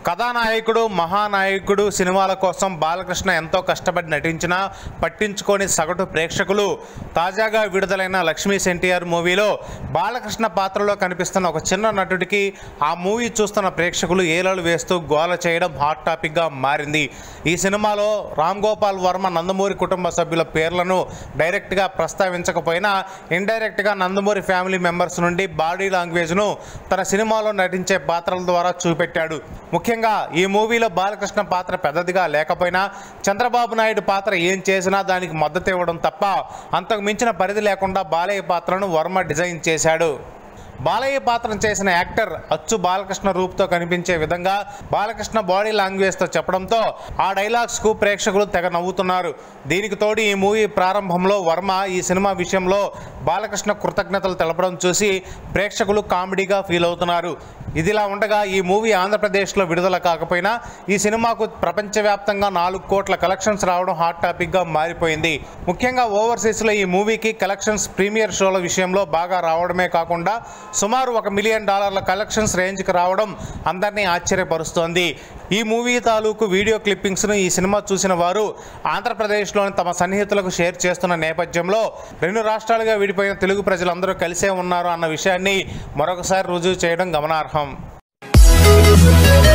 కథానాయకుడు మహానాయకుడు సినిమాల కోసం బాలకృష్ణ ఎంతో కష్టపడి నటించినా పట్టించుకోని సగటు ప్రేక్షకులు తాజాగా విడుదలైన లక్ష్మీ ఎన్టీఆర్ మూవీలో బాలకృష్ణ పాత్రలో కనిపిస్తున్న ఒక చిన్న నటుడికి ఆ మూవీ చూస్తున్న ప్రేక్షకులు ఏలలు వేస్తూ గోల చేయడం హాట్ టాపిక్గా మారింది ఈ సినిమాలో రామ్ గోపాల్ వర్మ నందమూరి కుటుంబ సభ్యుల పేర్లను డైరెక్ట్గా ప్రస్తావించకపోయినా ఇండైరెక్ట్గా నందమూరి ఫ్యామిలీ మెంబర్స్ నుండి బాడీ లాంగ్వేజ్ను తన సినిమాలో నటించే పాత్రల ద్వారా చూపెట్టాడు ముఖ్యంగా ఈ మూవీలో బాలకృష్ణ పాత్ర పెద్దదిగా లేకపోయినా చంద్రబాబు నాయుడు పాత్ర ఏం చేసినా దానికి మద్దతు ఇవ్వడం తప్ప అంతకు మించిన పరిధి లేకుండా బాలయ్య పాత్రను వర్మ డిజైన్ చేశాడు బాలయ్య పాత్ర చేసిన యాక్టర్ అచ్చు బాలకృష్ణ రూపుతో కనిపించే విధంగా బాలకృష్ణ బాడీ లాంగ్వేజ్తో చెప్పడంతో ఆ డైలాగ్స్కు ప్రేక్షకులు తెగ నవ్వుతున్నారు దీనికి తోడు ఈ మూవీ ప్రారంభంలో వర్మ ఈ సినిమా విషయంలో బాలకృష్ణ కృతజ్ఞతలు తెలపడం చూసి ప్రేక్షకులు కామెడీగా ఫీల్ అవుతున్నారు ఇదిలా ఉండగా ఈ మూవీ ఆంధ్రప్రదేశ్లో విడుదల కాకపోయినా ఈ సినిమాకు ప్రపంచవ్యాప్తంగా నాలుగు కోట్ల కలెక్షన్స్ రావడం హాట్ టాపిక్గా మారిపోయింది ముఖ్యంగా ఓవర్సీస్లో ఈ మూవీకి కలెక్షన్స్ ప్రీమియర్ షోల విషయంలో బాగా రావడమే కాకుండా సుమారు ఒక మిలియన్ డాలర్ల కలెక్షన్స్ రేంజ్కి రావడం అందరినీ ఆశ్చర్యపరుస్తోంది ఈ మూవీ తాలూకు వీడియో క్లిప్పింగ్స్ను ఈ సినిమా చూసిన వారు ఆంధ్రప్రదేశ్లోని తమ సన్నిహితులకు షేర్ చేస్తున్న నేపథ్యంలో రెండు రాష్ట్రాలుగా విడిపోయిన తెలుగు ప్రజలందరూ కలిసే ఉన్నారు అన్న విషయాన్ని మరొకసారి రుజువు చేయడం గమనార్హం